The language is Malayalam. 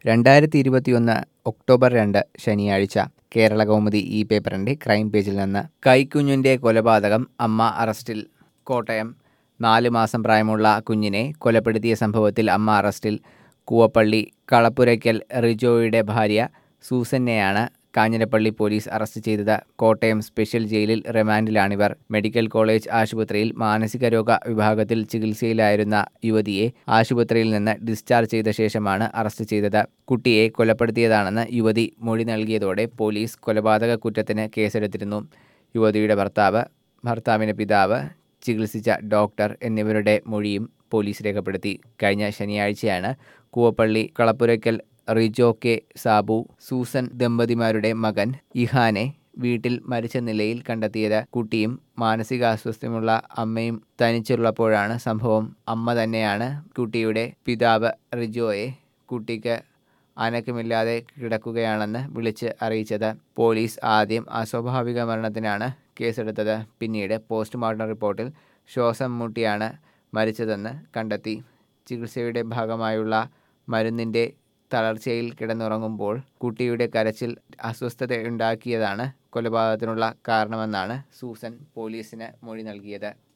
രണ്ടായിരത്തി ഇരുപത്തിയൊന്ന് ഒക്ടോബർ രണ്ട് ശനിയാഴ്ച കേരള കൗമുദി ഈ പേപ്പറിന്റെ ക്രൈം പേജിൽ നിന്ന് കൈക്കുഞ്ഞിന്റെ കൊലപാതകം അമ്മ അറസ്റ്റിൽ കോട്ടയം നാല് മാസം പ്രായമുള്ള കുഞ്ഞിനെ കൊലപ്പെടുത്തിയ സംഭവത്തിൽ അമ്മ അറസ്റ്റിൽ കൂവപ്പള്ളി കളപ്പുരയ്ക്കൽ റിജോയുടെ ഭാര്യ സൂസന്നെയാണ് കാഞ്ഞിരപ്പള്ളി പോലീസ് അറസ്റ്റ് ചെയ്തത് കോട്ടയം സ്പെഷ്യൽ ജയിലിൽ റിമാൻഡിലാണിവർ മെഡിക്കൽ കോളേജ് ആശുപത്രിയിൽ മാനസികരോഗ വിഭാഗത്തിൽ ചികിത്സയിലായിരുന്ന യുവതിയെ ആശുപത്രിയിൽ നിന്ന് ഡിസ്ചാർജ് ചെയ്ത ശേഷമാണ് അറസ്റ്റ് ചെയ്തത് കുട്ടിയെ കൊലപ്പെടുത്തിയതാണെന്ന് യുവതി മൊഴി നൽകിയതോടെ പോലീസ് കൊലപാതക കുറ്റത്തിന് കേസെടുത്തിരുന്നു യുവതിയുടെ ഭർത്താവ് ഭർത്താവിൻ്റെ പിതാവ് ചികിത്സിച്ച ഡോക്ടർ എന്നിവരുടെ മൊഴിയും പോലീസ് രേഖപ്പെടുത്തി കഴിഞ്ഞ ശനിയാഴ്ചയാണ് കൂവപ്പള്ളി കളപ്പുരയ്ക്കൽ റിജോ കെ സാബു സൂസൻ ദമ്പതിമാരുടെ മകൻ ഇഹാനെ വീട്ടിൽ മരിച്ച നിലയിൽ കണ്ടെത്തിയത് കുട്ടിയും മാനസികാസ്വാസ്ഥ്യമുള്ള അമ്മയും തനിച്ചുള്ളപ്പോഴാണ് സംഭവം അമ്മ തന്നെയാണ് കുട്ടിയുടെ പിതാവ് റിജോയെ കുട്ടിക്ക് അനക്കമില്ലാതെ കിടക്കുകയാണെന്ന് വിളിച്ച് അറിയിച്ചത് പോലീസ് ആദ്യം അസ്വാഭാവിക മരണത്തിനാണ് കേസെടുത്തത് പിന്നീട് പോസ്റ്റ്മോർട്ടം റിപ്പോർട്ടിൽ ശ്വാസം മുട്ടിയാണ് മരിച്ചതെന്ന് കണ്ടെത്തി ചികിത്സയുടെ ഭാഗമായുള്ള മരുന്നിൻ്റെ തളർച്ചയിൽ കിടന്നുറങ്ങുമ്പോൾ കുട്ടിയുടെ കരച്ചിൽ അസ്വസ്ഥതയുണ്ടാക്കിയതാണ് കൊലപാതകത്തിനുള്ള കാരണമെന്നാണ് സൂസൻ പോലീസിന് മൊഴി നൽകിയത്